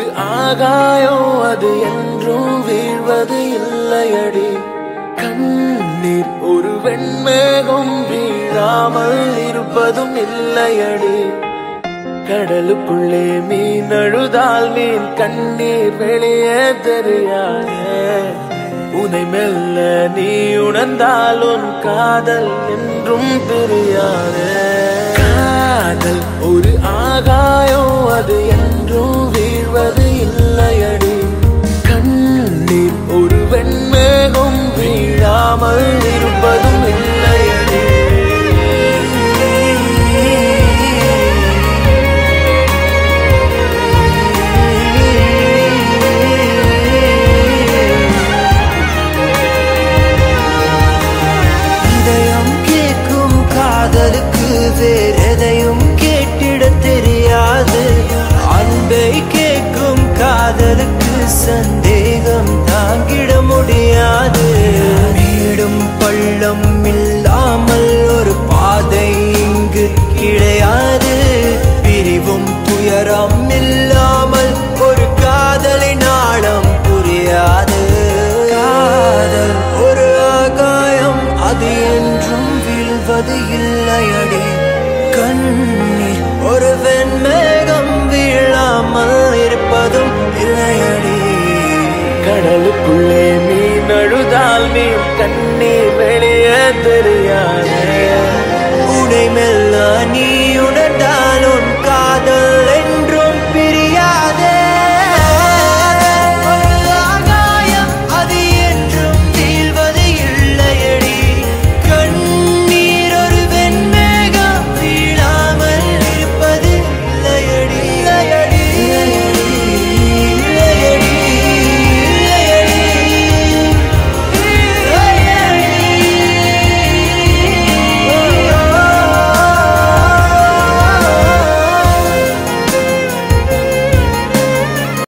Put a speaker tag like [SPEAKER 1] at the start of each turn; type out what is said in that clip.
[SPEAKER 1] ஒரு ஆகாயம் அது என்றும் வீழ்வது இல்லையடி கண்ணீர் ஒரு வெண்மேகம் வீழாமல் இருப்பதும் இல்லையடி கடலுக்குள்ளே மீன் அழுதால் மீன் கண்ணீர் வெளியே தெரியாதே உனை மெல்ல நீ உணர்ந்தால் உன் காதல் என்றும் தெரியாதே காதல் ஒரு ஆகாயம் அது என்றும் வீழ்வது இல்லையடி கண்ணீர் ஒரு வெண்மேகம் வீழாமல் இருப்பதும் இல்லையடி
[SPEAKER 2] இதயம் கேட்கும் காதலுக்கு வேற எதையும் கேட்டிட தெரியாது அன்பை கேட்கும் காதலுக்கு சந்தேகம் தாங்கிட முடியாது மேடும் பள்ளம் இல்லாமல் ஒரு பாதை இங்கு கிடையாது பிரிவும் துயரம் இல்லாமல் ஒரு காதலின் ஆழம் புரியாது காதல் ஒரு ஆகாயம் அது என்றும் வீழ்வது இல்லையடி கண்ணீர் ஒரு வெண்மேகம் வீழாமல் இருப்பதும் இல்லையடி
[SPEAKER 1] கடலுக்குள்ளே மீன் அழுதால் மீன் கண்ணீர் வெளியே தெரியாதே
[SPEAKER 2] உனை மெல்ல நீ உணர்